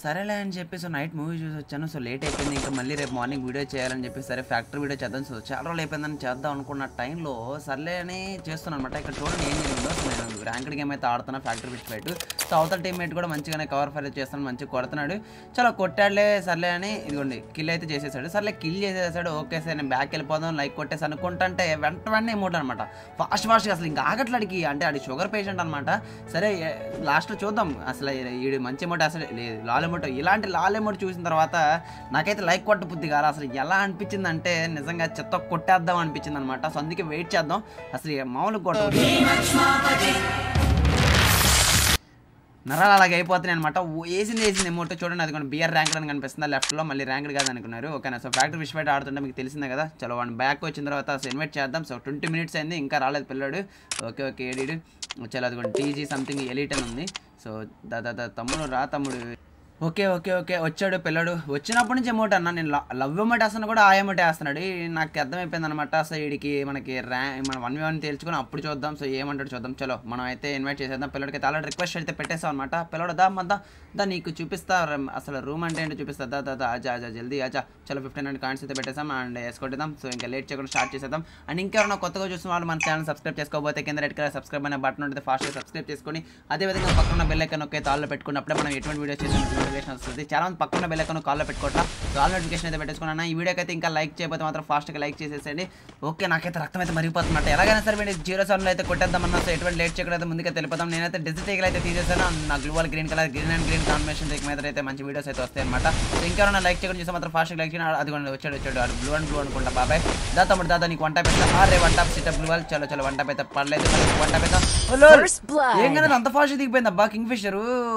సరేలే అని చెప్పి సో నైట్ మూవీ చూసి వచ్చాను సో లేట్ అయిపోయింది ఇంకా మళ్ళీ రేపు మార్నింగ్ వీడియో చేయాలని చెప్పి సరే ఫ్యాక్టరీ వీడియో చేద్దాం సో చాలా రోజులు అయిపోయిందని చేద్దాం అనుకున్న టైంలో సర్లే అని చేస్తున్నాను అనమాట ఇక్కడ చూడండి ఏం జరిగిందో సో నేను ర్యాంక్డ్ గేమ్ అయితే ఆడుతున్నా ఫ్యాక్టరీ ఫిష్ ఫైట్ సో అవతల టీమ్మేట్ కూడా మంచిగానే కవర్ ఫైర్ చేస్తాను మంచిగా కొడుతున్నాడు చాలా కొట్టాడులే సర్లే అని ఇదిగోండి కిల్ అయితే చేసేసాడు సర్లే కిల్ చేసేసాడు ఓకే సార్ నేను బ్యాక్ వెళ్ళిపోదాం లైక్ కొట్టేసి అనుకుంటుంటే వెంట వెంటనే ఎమోట్ అనమాట ఫాస్ట్ ఫాస్ట్గా అసలు ఇంకా ఆగట్లాడికి అంటే అది షుగర్ పేషెంట్ అనమాట సరే లాస్ట్లో చూద్దాం అసలు ఈడు మంచి ఎమోట్ అసలు లేదు లాల్ ఎమోట్ ఇలాంటి లాల్ ఎమోట్ చూసిన తర్వాత నాకైతే లైక్ కొట్ట బుద్ధి కాదు అసలు ఎలా అనిపించింది అంటే నిజంగా చెత్త కొట్టేద్దాం అనిపించింది అనమాట సో అందుకే వెయిట్ చేద్దాం అసలు ఏ మామూలు కొట్ట నరాలు అలాగే అయిపోతున్నాయి అనమాట వేసింది వేసింది ఎమోట్ చూడండి అది బియర్ ర్యాంక్ అని కనిపిస్తుంది లెఫ్ట్లో మళ్ళీ ర్యాంక్ కాదు అనుకున్నారు ఓకేనా సో ఫ్యాక్టరీ విష్ ఫైట్ ఆడుతుంటే మీకు తెలిసిందే కదా చలో వన్ బ్యాక్ వచ్చిన తర్వాత సో ఇన్వైట్ చేద్దాం సో ట్వంటీ మినిట్స్ అయింది ఇంకా రాలేదు పిల్లాడు ఓకే ఓకే ఏడీడు చలో అదిగోండి టీజీ సంథింగ్ ఎలీట్ అని ఉంది సో దా దా దా తమ్ముడు రా తమ్ముడు ఓకే ఓకే ఓకే వచ్చాడు పిల్లడు వచ్చినప్పటి నుంచి ఎమోట్ అన్న నేను లవ్ ఎమోట్ వేస్తున్నా కూడా ఆ ఎమోట్ వేస్తున్నాడు ఈ నాకు అర్థమైపోయింది అనమాట సో వీడికి మనకి ర్యా మన వన్ వన్ తేల్చుకొని అప్పుడు చూద్దాం సో ఏమంటాడు చూద్దాం చలో మనం అయితే ఇన్వైట్ చేసేద్దాం పిల్లడికి అయితే ఆల్రెడీ రిక్వెస్ట్ అయితే పెట్టేసాం అనమాట పిల్లడు దా మద్దా దా నీకు చూపిస్తా ర- అసలు రూమ్ అంటే ఏంటో చూపిస్తా దా దా దా ఆజా ఆజా జల్దీ ఆజా చలో ఫిఫ్టీన్ హండ్రెడ్ కాయిన్స్ అయితే పెట్టేసాం అండ్ వేసుకొట్టేద్దాం సో ఇంకా లేట్ చేయకుండా స్టార్ట్ చేసేద్దాం అండ్ ఇంకెవరైనా కొత్తగా చూసిన వాళ్ళు మన ఛానల్ సబ్స్క్రైబ్ చేసుకోకపోతే కింద రెడ్ కలర్ సబ్స్క్రైబ్ అనే బటన్ ఉంటుంది ఫాస్ట్గా సబ్స్క్రైబ్ చేసుకొని అదేవిధంగా పక్కన బెల్ ఐకన్ ఒకే తాళ్ళు పెట్టుకున్నప్పుడే మనం ఎటువంటి వీడియో చేసిన నోటిఫికేషన్ వస్తుంది చాలా మంది పక్కన బెల్ ఐకన్ కాల్లో పెట్టుకోవట్లా సో ఆల్ నోటిఫికేషన్ అయితే పెట్టేసుకున్నాను ఈ వీడియోకి అయితే ఇంకా లైక్ చేయకపోతే మాత్రం ఫాస్ట్గా లైక్ చేసేసండి ఓకే నాకైతే రక్తం అయితే మరిగిపోతున్నట్టు ఎలాగైనా సరే మీరు జీరో సెవెన్లో అయితే కొట్టేద్దామన్నా సో ఎటువంటి లేట్ చేయకుండా అయితే ముందుగా తెలిపోతాం నేనైతే డిజిటల్ అయితే తీసేసాను అండ్ నా gloo wall green colour green and green combination మీద అయితే మంచి వీడియోస్ అయితే వస్తాయి అనమాట సో ఇంకెవరైనా లైక్ చేయకుండా చూస్తే మాత్రం ఫాస్ట్గా లైక్ చేయండి అది కూడా వచ్చాడు వచ్చాడు అది బ్లూ అండ్ బ్లూ అనుకుంటా బాబాయ్ దా తమ్ముడు దాదా నీకు వంట పెద్ద అరే వంట సిటప్ బ్లూ వాళ్ళు చలో చలో వంట పెద్ద పర్లేదు మరి వంట పెద్ద First blood. ఏం కదా అంత ఫాస్ట్ దిగిపోయింది అబ్బా కింగ్ ఫిషర్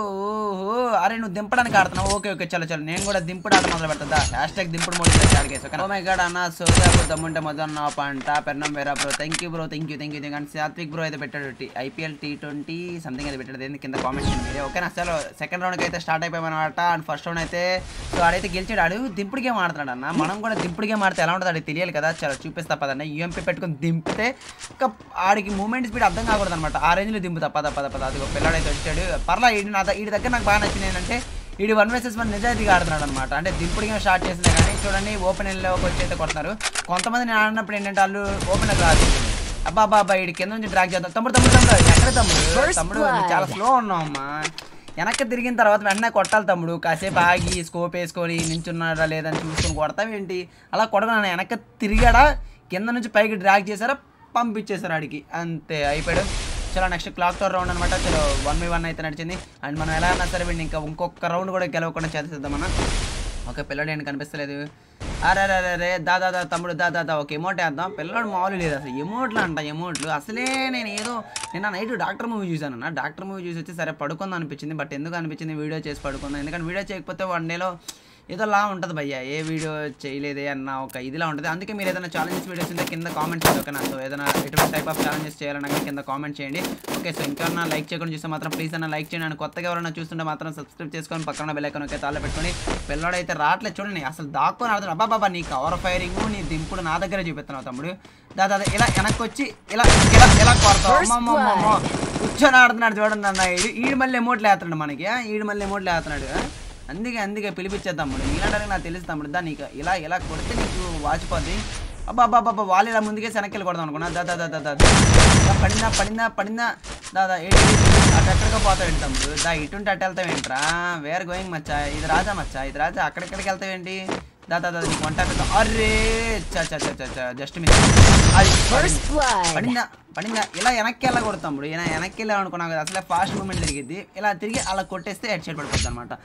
ఓహో అరే నువ్వు దింపడానికి ఆడుతున్నావు ఓకే ఓకే చలో చలో నేను కూడా దింపుడు ఆట మొదలు పెడతా హ్యాష్ ట్యాగ్ దింపుడు మోడీ అడిగేసి ఓకే మై గాడ్ అన్న సోదా దమ్ముంటే మొదలు నా పంట పెన్నం వేరా bro thank you bro thank you thank you thank Satvik bro అయితే పెట్టాడు ఐపీఎల్ టీ ట్వంటీ సంథింగ్ అయితే పెట్టాడు ఏంది కింద కామెంట్ చేయండి మీరే ఓకేనా చలో సెకండ్ రౌండ్కి అయితే స్టార్ట్ అయిపోయామన్నమాట అండ్ ఫస్ట్ రౌండ్ అయితే సో ఆడైతే గెలిచాడు ఆడు దింపుడు గేమ్ ఆడుతున్నాడు అన్న మనం కూడా దింపుడు గేమ్ ఆడితే ఎలా ఉంటుంది అది తెలియాలి కదా చలో చూపిస్తా పదన్న యూఎంపీ పెట్టుకొని దింపితే ఇంకా ఆడికి మూమెంట్ స్పీడ్ అర్థం కాకూడదు అనమాట ఆ రేంజ్లో దింపుతా పద పద పద అది పిల్లాడైతే వచ్చాడు పర్లా ఈడి నా ద- ఈడి దగ్గర నాకు బాగా నచ్చింది ఏంటంటే ఈడు వన్ వర్సెస్ వన్ నిజాయితీగా ఆడుతున్నాడు అనమాట అంటే దింపుడు గేమ్ స్టార్ట్ చేసినా కానీ చూడండి ఓపెన్ ఎల్లోకి వచ్చి అయితే కొడుతున్నారు కొంతమంది నేను ఆడినప్పుడు ఏంటంటే వాళ్ళు ఓపెన్ రాదు అబ్బా అబ్బా అబ్బా ఈడి కింద నుంచి డ్రాగ్ చేద్దాం తమ్ముడు తమ్ముడు తమ్ముడు ఎక్కడ తమ్ముడు First తమ్ముడు blood. నువ్వు చాలా స్లో ఉన్నావు అమ్మా వెనక్కి తిరిగిన తర్వాత వెంటనే కొట్టాలి తమ్ముడు కాసేపు ఆగి స్కోప్ వేసుకొని నించున్నాడా లేదని చూసుకొని కొడతావేంటి అలా కొడగలను వెనక్కి తిరిగాడా కింద నుంచి పైకి డ్రాగ్ చేశారా పంపించేశారు ఆడికి అంతే అయిపోయాడు చలో నెక్స్ట్ క్లాక్ టవర్ రౌండ్ అనమాట చలో వన్ బై వన్ అయితే నడిచింది అండ్ మనం ఎలా అన్నా సరే వీడిని ఇంకా ఇంకొక రౌండ్ కూడా గెలవకుండా చేసేద్దామన్నా ఓకే పిల్లడు ఏంటి కనిపిస్తలేదు అరే అరే అరే అరే దా దా దా తమ్ముడు దా దా దా ఒక ఎమోట్ వేద్దాం పిల్లడు మామూలు లేదు అసలు ఎమోట్లు అంట ఎమోట్లు అసలే నేను ఏదో నిన్న నైట్ డాక్టర్ మూవీ చూశాను అన్న డాక్టర్ మూవీ చూసి వచ్చి సరే పడుకుందాం అనిపించింది బట్ ఎందుకు అనిపించింది వీడియో చేసి పడుకుందాం ఎందుకంటే వీడియో చేయకపోతే వన్ డేలో ఏదో లా ఉంటుంది భయ్య ఏ వీడియో చేయలేదే అన్న ఒక ఇదిలా ఉంటుంది అందుకే మీరు ఏదైనా ఛాలెంజెస్ వీడియోస్ ఉంటే కింద కామెంట్ చేయండి ఓకేనా సో ఏదైనా ఎటువంటి టైప్ ఆఫ్ ఛాలెంజెస్ చేయాలన్నా కానీ కింద కామెంట్ చేయండి ఓకే సో ఇంకెవరన్నా లైక్ చేయకుండా చూస్తే మాత్రం ప్లీజ్ అన్న లైక్ చేయండి అండ్ కొత్తగా ఎవరైనా చూస్తుంటే మాత్రం సబ్స్క్రైబ్ చేసుకొని పక్కన బెల్ ఐకాన్ ఒకే తాళ్ళ పెట్టుకొని పిల్లడు అయితే రావట్లేదు చూడండి అసలు దాక్కొని ఆడుతున్నాడు అబ్బా బాబా నీ కవర్ ఫైరింగ్ నీ దింపుడు నా దగ్గర చూపిస్తున్నావు తమ్ముడు దాదా ఇలా వెనక్కి వచ్చి ఇలా ఇలా ఇలా కొడతావు First అమ్మమ్మమ్మమ్మ కూర్చొని ఆడుతున్నాడు చూడండి అన్న ఈడు ఈడు మళ్ళీ ఎమోట్లు వేస్తున్నాడు మనకి ఆ? ఈడు మళ్ళీ ఎమోట్లు వేస్తున్నాడు ఆ? అందుకే అందుకే పిలిపించేది తమ్ముడు నీలాంటి నాకు తెలుసు తమ్ముడు దా నీకు ఇలా ఇలా కొడితే నీకు వాచిపోద్ది అబ్బా అబ్బా అబ్బా వాళ్ళు ఇలా ముందుకే వెనక్కి కొడదాం అనుకున్నా దా దా దా దా దా దా. పడిందా పడిందా పడిందా దాదా ఏంటి అటు ఎక్కడికో పోతావు తమ్ముడు దా ఇటుంటే అటు వెళ్తావు ఏంట్రా వేర్ గోయింగ్ మచ్చా ఇది రాజా మచ్చా ఇది రాజా అక్కడెక్కడికి వెళ్తావేంటి దాదా దాదా నీకు వంట పెడతా అర్రే చా చా చా చా చా జస్ట్ మిస్ అది First blood. పడిందా పడిందా ఇలా వెనక్కి వెళ్ళ కొడతాడు ఇలా వెనక్కి వెళ్ళామనుకున్నాం కదా అసలే ఫాస్ట్ మూమెంట్ తిరిగిద్ది ఇలా తిరిగి అలా కొట్టేస్తే హెడ్ షేట్ పడిపోతుంది అనమాట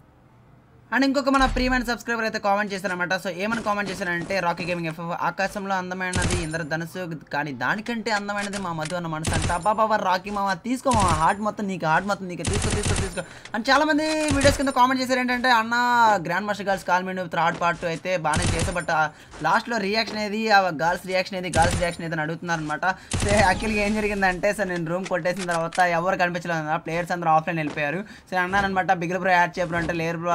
అండ్ ఇంకొక మన ప్రియమైన సబ్స్క్రైబర్ అయితే కామెంట్ చేశారనమాట సో ఏమని కామెంట్ చేశారంటే రాకీ గేమింగ్ ఎఫ్ ఆకాశంలో అందమైనది ఇంద్రధనుసు కానీ దానికంటే అందమైనది మా మధు అన్న మనసు అంటే అబ్బా బాబా రాకీ మామ తీసుకో మా హార్ట్ మొత్తం నీకు హార్ట్ మొత్తం నీకు తీసుకో తీసుకో తీసుకో అండ్ చాలా మంది వీడియోస్ కింద కామెంట్ చేశారు ఏంటంటే అన్న grand master girls call me third part అయితే బాగానే చేసా బట్ లాస్ట్లో రియాక్షన్ ఏది ఆ గర్ల్స్ రియాక్షన్ ఏది గర్ల్స్ రియాక్షన్ ఏది అని అడుగుతున్నారు అనమాట సో యాక్చువల్గా ఏం జరిగిందంటే సార్ నేను రూమ్ కొట్టేసిన తర్వాత ఎవరు కనిపించలేదు ప్లేయర్స్ అందరూ ఆఫ్లైన్ వెళ్ళిపోయారు సో అన్నాను అనమాట బిగిల్ బ్రో యాడ్ చేయబరు అంటే లేరు బ్రో వాళ్ళు రావట్లేదు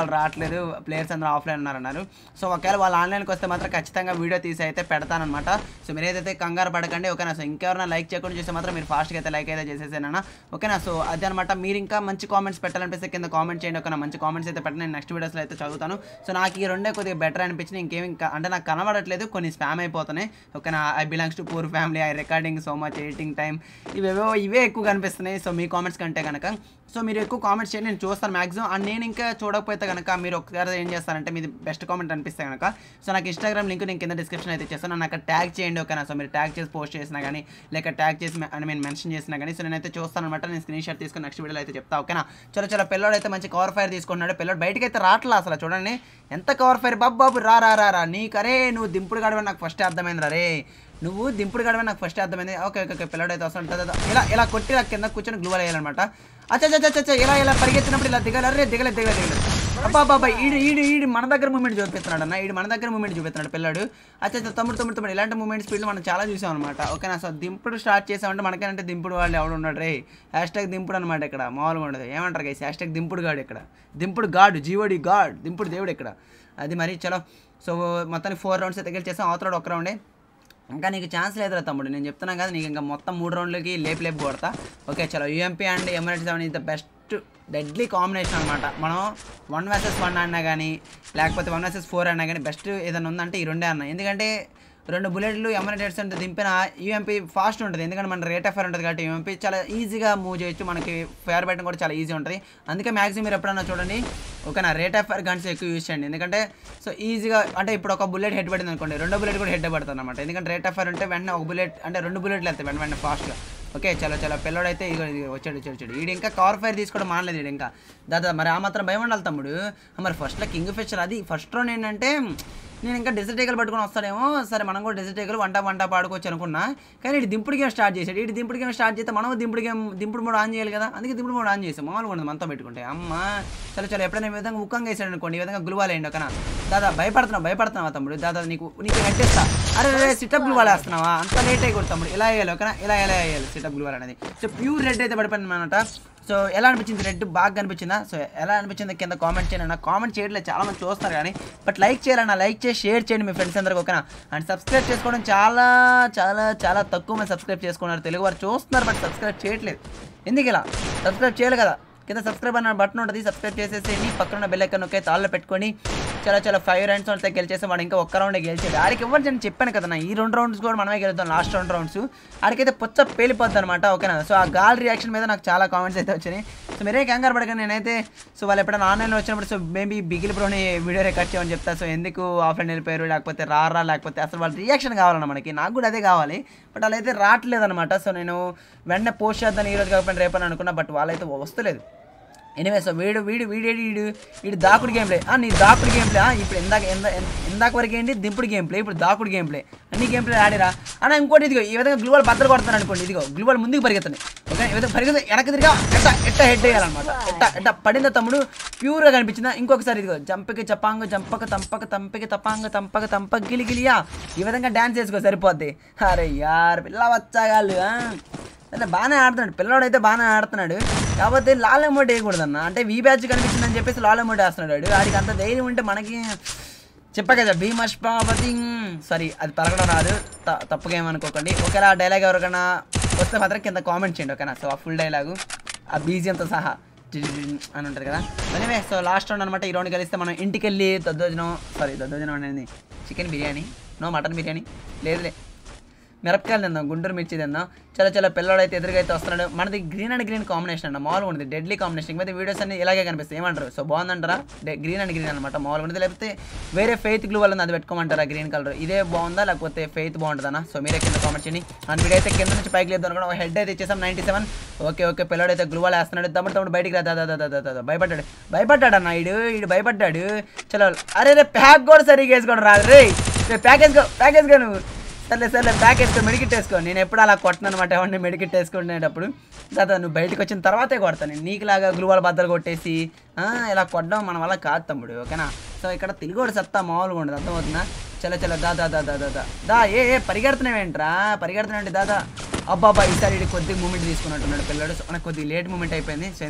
రావట్లేదు ప్లేయర్స్ అందరూ ఆఫ్లైన్ ఉన్నారన్నారు సో ఒకవేళ వాళ్ళు ఆన్లైన్కి వస్తే మాత్రం ఖచ్చితంగా వీడియో తీసి అయితే పెడతానమాట సో మీరు ఏదైతే కంగారు పడకండి ఓకేనా సో ఇంకెవరైనా లైక్ చేయకుండా చూస్తే మాత్రం మీరు ఫాస్ట్గా అయితే లైక్ అయితే చేసేసానా ఓకేనా సో అదే అనమాట మీరు ఇంకా మంచి కామెంట్స్ పెట్టాలనిపిస్తే కింద కామెంట్ చేయండి ఓకేనా మంచి కామెంట్స్ అయితే పెట్టండి నేను నెక్స్ట్ వీడియోస్లో అయితే చదువుతాను సో నాకు ఈ రెండే కొద్దిగా బెటర్ అనిపించింది ఇంకేమి ఇంకా అంటే నాకు కనబడట్లేదు కొన్ని స్పామ్ అయిపోతున్నాయి ఓకేనా I belongs to poor family I recording so much editing time ఇవేవో ఇవే ఎక్కువ కనిపిస్తున్నాయి సో మీ కామెంట్స్ కంటే కనుక సో మీరు ఎక్కువ కామెంట్స్ చేయండి నేను చూస్తాను మాక్సిమం అండ్ నేను ఇంకా చూడకపోతే కనుక మీరు ఒకసారి ఏం చేస్తారంటే మీది బెస్ట్ కామెంట్ అనిపిస్తే కనుక సో నాకు ఇన్స్టాగ్రామ్ లింక్ నేను కింద డిస్క్రిప్షన్ అయితే ఇచ్చేస్తాను నన్ను అక్కడ ట్యాగ్ చేయండి ఓకేనా సో మీరు ట్యాగ్ చేసి పోస్ట్ చేసినా కానీ లేక ట్యాగ్ చేసి ఐ మీన్ మెన్షన్ చేసినా కానీ సో నేనైతే చూస్తాను అనమాట నేను స్క్రీన్ షాట్ తీసుకుని నెక్స్ట్ వీడియోలో అయితే చెప్తా ఓకేనా చలో చలో పిల్లోడు అయితే మంచి కవర్ ఫైర్ తీసుకున్నాడు పిల్లోడు బయటకి అయితే రావట్లే అసలు చూడండి ఎంత కవర్ ఫైర్ బాబు బాబు రా రా రా రా నీకరే నువ్వు దింపుడు గడవని నాకు ఫస్ట్ అర్థమైంది రే నువ్వు దింపుడు గడవని నాకు ఫస్ట్ అర్థమైంది ఓకే ఓకే ఓకే పిల్లడు అయితే వస్తాడు దా, దా, దా. ఇలా ఇలా కొట్టి ఇలా కింద కూర్చొని గ్లూవల్ వేయాలన్నమాట అచ్చా అచ్చా అచ్చా, అచ్చా ఇలా ఇలా పరిగెత్తినప్పుడు ఇలా దిగాలి అరే దిగలేదు దిగలేదు దిగలేదు అబ్బా బాబా ఈడు ఈడు ఈడు మన దగ్గర మూమెంట్ చూపిస్తున్నాడు అన్న ఈడు మన దగ్గర మూమెంట్ చూపిస్తున్నాడు పిల్లాడు అచ్చా అచ్చా తమ్ముడు తమ్ముడు తమ్ముడు ఇలాంటి మూమెంట్ స్పీడ్లో మనం చాలా చూసాం అనమాట ఓకేనా సో దింపుడు స్టార్ట్ చేసామంటే మనకేనంటే దింపుడు వాళ్ళు ఎవడు ఉన్నాడు రే హ్యాష్ ట్యాగ్ దింపుడు అనమాట ఇక్కడ మామూలుగా ఉండదు ఏమంటారు గైస్ హ్యాష్ ట్యాగ్ దింపుడు గాడు ఇక్కడ దింపుడు గాడు జీవోడి గాడ్ దింపుడు దేవుడు ఇక్కడ అది మరి చలో సో మొత్తానికి ఫోర్ రౌండ్స్ అయితే గెలిచేసాం అవతల ఒక రౌండే ఇంకా నీకు ఛాన్స్ లేదురా తమ్ముడు నేను చెప్తున్నాను కదా నీకు ఇంకా మొత్తం మూడు రౌండ్లకి లేపు లేపు కొడతా ఓకే చలో యూఎంపీ అండ్ ఎమరెట్ seven is the best deadly combination అనమాట మనం వన్ వర్సెస్ వన్ అన్నా కానీ లేకపోతే వన్ వర్సెస్ ఫోర్ అన్నా కానీ బెస్ట్ ఏదైనా ఉందంటే ఈ రెండే అన్న ఎందుకంటే రెండు బుల్లెట్లు ఎమరెటెడ్స్ అంటే దింపిన యూఎంపీ ఫాస్ట్ ఉంటుంది ఎందుకంటే మన రేట్ ఆఫ్ ఫైర్ ఉంటుంది కాబట్టి యూఎంపీ చాలా ఈజీగా మూవ్ చేయొచ్చు మనకి ఫైర్ పెట్టడం కూడా చాలా ఈజీ ఉంటుంది అందుకే మ్యాక్సిమం మీరు ఎప్పుడన్నా చూడండి ఓకేనా రేట్ ఆఫ్ ఫైర్ గన్స్ ఎక్కువ యూజ్ చేయండి ఎందుకంటే సో ఈజీగా అంటే ఇప్పుడు ఒక బుల్లెట్ హెడ్ పడింది అనుకోండి రెండో బుల్లెట్ కూడా హెడ్ పడుతుంది అనమాట ఎందుకంటే రేట్ ఆఫ్ ఫైర్ ఉంటే వెంటనే ఒక బుల్లెట్ అంటే రెండు బుల్లెట్లు వెళ్తాయి వెంట వెంటనే ఫాస్ట్గా ఓకే చలో చలో పిల్లడు అయితే ఇగో ఇది వచ్చాడు వచ్చాడు వచ్చాడు వీడు ఇంకా కవర్ ఫైర్ తీసుకోవడం మానలేదు వీడు ఇంకా దాదా మరి ఆ మాత్రం భయం ఉండాలి తమ్ముడు ఆ, మరి ఫస్ట్లో కింగ్ ఫిషర్ అది ఫస్ట్ రౌండ్ ఏంటంటే నేను ఇంకా డెజర్ట్ ఏగలు పట్టుకొని వస్తాడేమో సరే మనం కూడా డెజర్ట్ ఏగలు వంట వంట పాడుకోవచ్చు అనుకున్నా కానీ ఇటు దింపుడు గేమ్ స్టార్ట్ చేశాడు ఇటు దింపుడు గేమ్ స్టార్ట్ చేస్తే మనం దింపుడు గేమ్ దింపుడు మోడ్ ఆన్ చేయాలి కదా అందుకే దింపుడు మోడ్ ఆన్ చేసాం మామూలుగా ఉండదు మనతో పెట్టుకుంటే అమ్మ చలో చలో ఎప్పుడైనా ఈ విధంగా ఉక్కంగా వేసాడు అనుకోండి ఈ విధంగా గ్లువాలేండి ఒకనా దాదా భయపడుతున్నావు భయపడుతున్నావా తమ్ముడు దాదా నీకు నీకు కట్టేస్తా అరే రే సిటప్ గ్లువాల్ వేస్తున్నావా అంత లేట్ అయ్యి తమ్ముడు ఇలా వేయాలి ఓకేనా ఇలా ఇలా వేయాలి సిటప్ గ్లువాల్ అనేది సో ప్యూర్ రెడ్ అయితే పడిపోయింది అనమాట సో ఎలా అనిపించింది రెడ్ బాగా అనిపించిందా సో ఎలా అనిపించింది కింద కామెంట్ చేయండి అన్న కామెంట్ చేయట్లేదు చాలా మంది చూస్తారు కానీ బట్ లైక్ చేయాలన్న లైక్ చేసి షేర్ చేయండి మీ ఫ్రెండ్స్ అందరికి ఓకేనా అండ్ సబ్స్క్రైబ్ చేసుకోవడం చాలా చాలా చాలా తక్కువ మంది సబ్స్క్రైబ్ చేసుకున్నారు తెలుగు వారు చూస్తున్నారు బట్ సబ్స్క్రైబ్ చేయట్లేదు ఎందుకు ఇలా సబ్స్క్రైబ్ చేయాలి కదా కింద సబ్స్క్రైబ్ అన్న బటన్ ఉంటుంది సబ్స్క్రైబ్ చేసేసి పక్కన ఉన్న బెల్ ఐకన్ ఒకే తాళ్ళు పెట్టుకొని చాలా చాలా ఫైవ్ రౌండ్స్ అయితే గెలిచేసి వాడు ఇంకా ఒక్క రౌండ్ గెలిచాడు ఆడికి ఇవ్వరు నేను చెప్పాను కదా నా ఈ రెండు రౌండ్స్ కూడా మనమే గెలుద్దాం లాస్ట్ రెండు రౌండ్స్ ఆడికైతే పుచ్చ పేలిపోద్ది అనమాట ఓకేనా సో ఆ గాల్ రియాక్షన్ మీద నాకు చాలా కామెంట్స్ అయితే వచ్చినాయి సో మీరే కంగారు పడకండి నేనైతే సో వాళ్ళు ఎప్పుడైనా ఆన్లైన్లో వచ్చినప్పుడు సో మేబీ బిగిల్ ప్రోని వీడియో రికార్డ్ చేయమని చెప్తా సో ఎందుకు ఆఫ్లైన్ వెళ్ళిపోయారు లేకపోతే రారా లేకపోతే అసలు వాళ్ళ రియాక్షన్ కావాలన్న మనకి నాకు కూడా అదే కావాలి బట్ వాళ్ళైతే రావట్లేదు అనమాట సో నేను వెంటనే పోస్ట్ చేద్దాను ఈ రోజు కాకపోతే రేపని అనుకున్నా బట్ వాళ్ళైతే వస్తలేదు ఎనివే సో వీడు వీడు వీడేడి వీడు వీడు దాకుడు గేమ్ ప్లే నీ దాకుడు గేమ్ ప్లే ఇప్పుడు ఇందాక ఎంద ఎన్- ఇందాక వరకు ఏంటి దింపుడు గేమ్ ప్లే ఇప్పుడు దాకుడు గేమ్ ప్లే అన్ని గేమ్ ప్లే ఆడిరా అన్న ఇంకోటి ఇదిగో ఈ విధంగా గ్లూవల్ బద్దలు కొడతాను అనుకోండి ఇదిగో గ్లూవల్ ముందుకు పరిగెత్తాను ఓకే ఈ విధంగా పరిగెత్త వెనక్కి తిరిగా ఎట్ట ఎట్ట హెడ్ వేయాలన్నమాట ఎట్ట ఎట్ట పడిందా తమ్ముడు ప్యూర్గా కనిపించిందా ఇంకొకసారి ఇదిగో జంపకి చపాంగ జంపక తంపక తంపకి తపాంగ తంపక తంపక గిలి గిలియా ఈ విధంగా డ్యాన్స్ చేసుకో సరిపోద్ది అరే యార్ పిల్ల వచ్చాగాళ్ళు ఆ? అంటే బాగానే ఆడుతున్నాడు పిల్లవాడు అయితే బాగానే ఆడుతున్నాడు కాకపోతే లాల్ అమౌంట్ వేయకూడదన్న అంటే వీ బ్యాచ్ కనిపించిందని చెప్పేసి లాల్ అమౌంట్ వేస్తున్నాడు వాడు. వాడికి అంత ధైర్యం ఉంటే మనకి చెప్పా కదా భీమష్పావతి సారీ అది పలకడం రాదు త- తప్పుగా ఏమనుకోకండి ఒకవేళ ఆ డైలాగ్ ఎవరికైనా వస్తే మాత్రం కింద కామెంట్ చేయండి ఓకేనా సో ఆ ఫుల్ డైలాగు ఆ బీజియంతో సహా జిజిజిం అని ఉంటుంది కదా ఎనివే సో లాస్ట్ రౌండ్ అనమాట ఈ రౌండ్ కలిస్తే మనం ఇంటికి వెళ్ళి దద్దోజనం సారీ దద్దోజనం అనేది chicken biryani no mutton biryani లేదులే మిరపకాయలు తిందాం గుంటూరు మిర్చి తిందాం చాలా చాలా పిల్లడు అయితే ఎదురుగా అయితే వస్తున్నాడు మనది గ్రీన్ అండ్ గ్రీన్ కాంబినేషన్ అండి మామూలుగా ఉంటుంది డెడ్లీ కాంబినేషన్ మీద వీడియోస్ అన్ని ఇలాగే కనిపిస్తాయి ఏమంటారు సో బాగుందంటారా గ్రీన్ అండ్ గ్రీన్ అనమాట మామూలుగా ఉంటుంది లేకపోతే వేరే ఫెయిత్ గ్లూ వల్ల అది పెట్టుకోమంటారా గ్రీన్ కలర్ ఇదే బాగుందా లేకపోతే ఫెయిత్ బాగుంటుందా సో మీరే కింద కామెంట్ చేయండి అండ్ వీడియో అయితే కింద నుంచి పైకి లేదు అనుకోండి హెడ్ అయితే ఇచ్చేసాం నైంటీ సెవెన్ ఓకే ఓకే పిల్లడు అయితే గ్లూ వాళ్ళు వేస్తున్నాడు తమ్ముడు తమ్ముడు బయటికి రా దా దా దా దా దా దా. భయపడ్డాడు భయపడ్డాడు అన్న ఈడు ఈడు భయపడ్డాడు చలో అరే రే ప్యాక్ కూడా సరిగ్గా వేసుకోండి రాదు రే ప్యాకేజ్ ప్యాకేజ్ గా నువ్వు సర్లే సర్లే ప్యాక్ వేసుకో మెడికిట్ వేసుకో నేను ఎప్పుడు అలా కొట్టను అనమాట ఎవరిని మెడికిట్ వేసుకునేటప్పుడు దాదా నువ్వు బయటకు వచ్చిన తర్వాతే కొడతాను నేను నీకులాగా గ్లూవాల బద్దలు కొట్టేసి ఆ, ఇలా కొట్టడం మన వల్ల కాదు తమ్ముడు ఓకేనా సో ఇక్కడ తెలుగుడు సత్తా మామూలుగా ఉండదు అర్థమవుతుందా చలో చలో దా దా దా దా దా దా దా ఏ ఏ పరిగెడుతున్నావేంట్రా పరిగెడుతున్నావంటే దాదా అబ్బాబా ఈసారి ఈడు కొద్దిగా మూమెంట్ తీసుకున్నట్టున్నాడు పిల్లడు సో మనకు కొద్దిగా లేట్ మూమెంట్ అయిపోయింది సో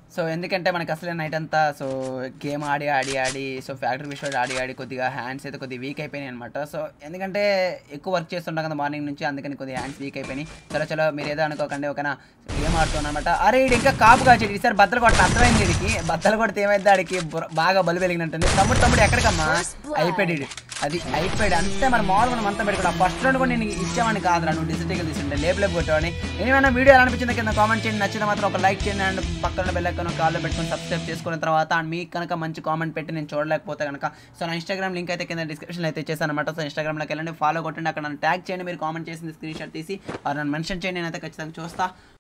సో ఎందుకంటే మనకి అసలే నైట్ అంతా సో గేమ్ ఆడి ఆడి ఆడి సో ఫ్యాక్టరీ విషయం ఆడి ఆడి కొద్దిగా హ్యాండ్స్ అయితే కొద్దిగా వీక్ అయిపోయినాయి అనమాట సో ఎందుకంటే ఎక్కువ వర్క్ చేస్తుంటాం కదా మార్నింగ్ నుంచి అందుకని కొద్దిగా హ్యాండ్స్ వీక్ అయిపోయినాయి చలో చలో మీరు ఏదో అనుకోకండి ఒకనా గేమ్ ఆడుతున్నాను అనమాట అరే ఇది ఇంకా కాపు కాచేది ఈసారి బద్దలు కొట్ట అర్థమైంది వీడికి బద్దలు కొడితే ఏమైంది ఆడికి బుర్ర- బాగా బలు వెలిగినట్టుంది తమ్ముడు తమ్ముడు ఎక్కడికమ్మా First blood. అయిపోయాడు ఈడు. అది అయిపోయాడు అంతే మరి మామూలుగా మనం అంతా పెట్టుకున్నాం ఫస్ట్ రౌండ్ కూడా నేను ఇచ్చామని కాదురా నువ్వు డిసిటికల్ తీసుంటే లేపు లేపు కొట్టావని ఏమైనా వీడియో ఎలా అనిపించింది కింద కామెంట్ చేయండి నచ్చితే మాత్రం ఒక లైక్ చేయండి అండ్ పక్కన బెల్లైకన్ కాల్లో పెట్టుకొని సబ్స్క్రైబ్ చేసుకున్న తర్వాత అండ్ మీకు కనుక మంచి కామెంట్ పెట్టి నేను చూడలేకపోతే కనుక సో నా ఇన్స్టాగ్రామ్ లింక్ అయితే కింద డిస్క్రిప్షన్ అయితే చేశాను అనమాట సో ఇన్స్టాగ్రామ్లోకి వెళ్ళండి ఫాలో కొట్టండి అక్కడ నన్ను ట్యాగ్ చేయండి మీరు కామెంట్ చేసింది స్క్రీన్ షాట్ తీసి ఆర్ నన్ను మెన్షన్ చేయండి నేనైతే ఖచ్చితంగా చూస్తా